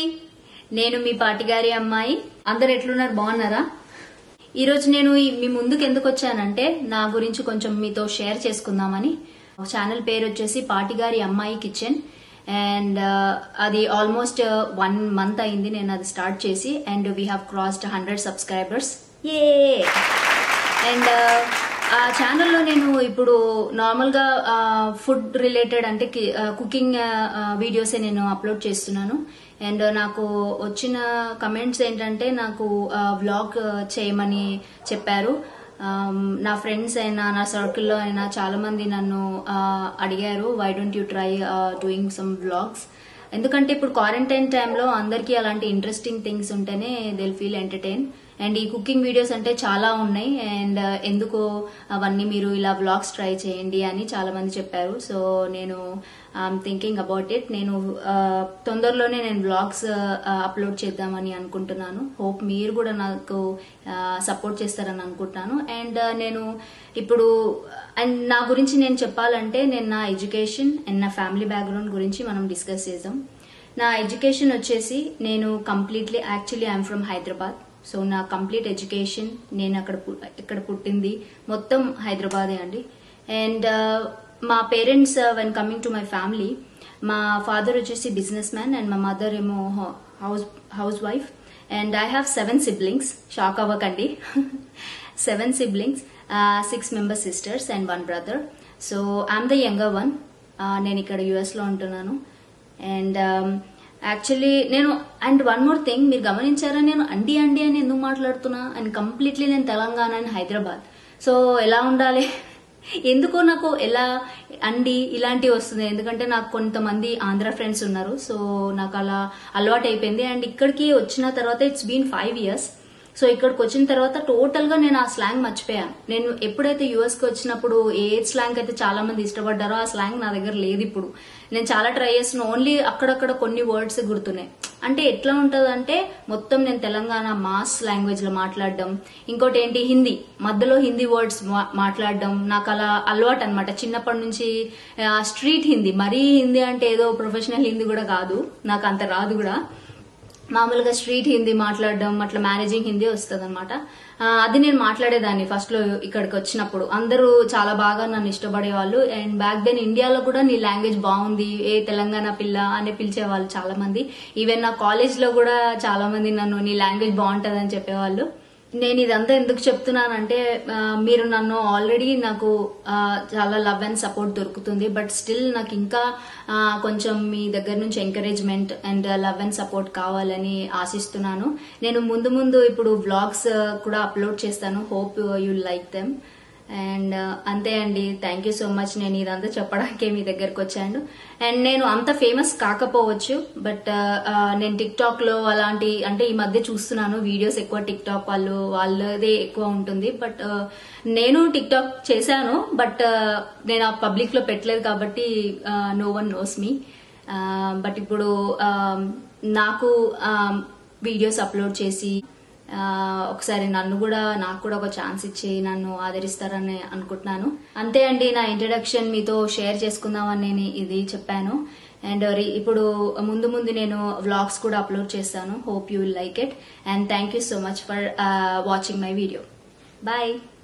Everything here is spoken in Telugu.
నేను మీ పాటిగారి అమ్మాయి అందరు ఎట్లున్నారు బాగున్నారా ఈ రోజు నేను ఈ- మీ ముందుకు ఎందుకు వచ్చానంటే నా గురించి కొంచెం మీతో షేర్ చేసుకుందామని ఛానల్ పేరు వచ్చేసి పాటిగారి అమ్మాయి కిచెన్ అండ్ అది ఆల్మోస్ట్ వన్ మంత్ అయింది నేను అది స్టార్ట్ చేసి and we have crossed hundred subscribers ఏ అండ్ ఆ ఛానల్లో నేను ఇప్పుడు నార్మల్గా ఫుడ్ రిలేటెడ్ అంటే కుకింగ్ వీడియోసే నేను అప్లోడ్ చేస్తున్నాను అండ్ నాకు వచ్చిన కమెంట్స్ ఏంటంటే నాకు వ్లాగ్ చేయమని చెప్పారు Um, నా ఫ్రెండ్స్ అయినా నా సర్కిల్లో అయినా చాలా మంది నన్ను uh, అడిగారు why don't you try doing some vlogs ఎందుకంటే ఇప్పుడు క్వారంటైన్ టైంలో అందరికీ అలాంటి ఇంట్రెస్టింగ్ థింగ్స్ ఉంటేనే దిల్ ఫీల్ ఎంటర్టైన్ అండ్ ఈ కుకింగ్ వీడియోస్ అంటే చాలా ఉన్నాయి అండ్ ఎందుకు అవన్నీ మీరు ఇలా వ్లాగ్స్ ట్రై చేయండి అని చాలా మంది చెప్పారు సో నేను ఐఎమ్ థింకింగ్ అబౌట్ ఇట్ నేను ఆ, తొందరలోనే నేను వ్లాగ్స్ అప్లోడ్ చేద్దామని అనుకుంటున్నాను హోప్ మీరు కూడా నాకు సపోర్ట్ చేస్తారని అనుకుంటున్నాను అండ్ నేను ఇప్పుడు అండ్ నా గురించి నేను చెప్పాలంటే నేను నా ఎడ్యుకేషన్ అండ్ నా ఫ్యామిలీ బ్యాక్గ్రౌండ్ గురించి మనం డిస్కస్ చేద్దాం నా ఎడ్యుకేషన్ వచ్చేసి నేను completely actually I'm from Hyderabad so నా కంప్లీట్ ఎడ్యుకేషన్ నేను అక్కడ పు- ఇక్కడ పుట్టింది మొత్తం హైదరాబాదే అండి అండ్ మా parents when coming to my family మా ఫాదర్ వచ్చేసి బిజినెస్ మ్యాన్ అండ్ మా మదర్ ఏమో house house wife and I have seven siblings shock అవ్వకండి seven siblings six members sisters and one brother so I'm the younger one నేను ఇక్కడ యుఎస్లో ఉంటున్నాను అండ్ యాక్చువల్లీ నేను అండ్ వన్ మోర్ థింగ్ మీరు గమనించారా నేను అండి అండి అని ఎందుకు మాట్లాడుతున్నా అండ్ కంప్లీట్లీ నేను తెలంగాణ అండ్ హైదరాబాద్ సో ఎలా ఉండాలి ఎందుకో నాకు ఎలా అండి ఇలాంటివి వస్తుంది ఎందుకంటే నాకు కొంతమంది ఆంధ్ర ఫ్రెండ్స్ ఉన్నారు సో నాకు అలా అలవాటు అయిపోయింది అండ్ ఇక్కడికి వచ్చిన తర్వాత it's been five years so ఇక్కడికి వచ్చిన తర్వాత టోటల్ గా నేను ఆ స్లాంగ్ మర్చిపోయాను నేను ఎప్పుడైతే యుఎస్ కి వచ్చినప్పుడు ఏ స్లాంగ్ అయితే చాలా మంది ఇష్టపడ్డారో ఆ స్లాంగ్ నా దగ్గర లేదు ఇప్పుడు నేను చాలా ట్రై చేస్తున్నా ఓన్లీ అక్కడక్కడ కొన్ని వర్డ్స్ గుర్తున్నాయి అంటే ఎట్లా ఉంటది అంటే మొత్తం నేను తెలంగాణ మాస్ లాంగ్వేజ్ లో మాట్లాడడం ఇంకోటి ఏంటి హిందీ మధ్యలో హిందీ వర్డ్స్ మాట్లాడడం నాకు అలా అలవాటు అనమాట చిన్నప్పటి నుంచి స్ట్రీట్ హిందీ మరీ హిందీ అంటే ఏదో ప్రొఫెషనల్ హిందీ కూడా కాదు నాకు అంత రాదు కూడా మామూలుగా స్ట్రీట్ హిందీ మాట్లాడడం అట్లా మేనేజింగ్ హిందీ వస్తుంది అనమాట అది నేను మాట్లాడేదాన్ని ఫస్ట్ లో ఇక్కడికి వచ్చినప్పుడు అందరూ చాలా బాగా నన్ను ఇష్టపడేవాళ్ళు అండ్ బ్యాక్ దెన్ ఇండియాలో కూడా నీ లాంగ్వేజ్ బాగుంది ఏ తెలంగాణ పిల్ల అని పిలిచేవాళ్ళు చాలా మంది ఈవెన్ నా కాలేజ్ లో కూడా చాలా మంది నన్ను నీ లాంగ్వేజ్ బాగుంటదని చెప్పేవాళ్ళు నేను ఇదంతా ఎందుకు చెప్తున్నానంటే ఆ, మీరు నన్ను ఆల్రెడీ నాకు ఆ, చాలా లవ్ అండ్ సపోర్ట్ దొరుకుతుంది బట్ స్టిల్ నాకు ఇంకా ఆ, కొంచెం మీ దగ్గర నుంచి encouragement and love and support కావాలని ఆశిస్తున్నాను నేను ముందు ముందు ఇప్పుడు వ్లాగ్స్ కూడా అప్లోడ్ చేస్తాను hope you like them and అంతే అండి థ్యాంక్ యూ సో మచ్ నేను ఇదంతా చెప్పడానికే మీ దగ్గరకు వచ్చాను అండ్ నేను అంత ఫేమస్ కాకపోవచ్చు బట్ నేను టిక్ టాక్ లో అలాంటి అంటే ఈ మధ్య చూస్తున్నాను వీడియోస్ ఎక్కువ టిక్ టాక్ వాళ్ళు వాళ్ళదే ఎక్కువ ఉంటుంది బట్ నేను టిక్ టాక్ చేశాను బట్ నేను ఆ పబ్లిక్ లో పెట్టలేదు కాబట్టి no one knows me but ఇప్పుడు ఆ, నాకు వీడియోస్ అప్లోడ్ చేసి ఆ, ఒకసారి నన్ను కూడా నాకు కూడా ఒక ఛాన్స్ ఇచ్చి నన్ను ఆదరిస్తారని అనుకుంటున్నాను అంతే అండి నా ఇంట్రడక్షన్ మీతో షేర్ చేసుకుందామని నేను ఇది చెప్పాను అండ్ ఇప్పుడు ముందు ముందు నేను వ్లాగ్స్ కూడా అప్లోడ్ చేస్తాను hope you will like it and thank you so much for watching my video bye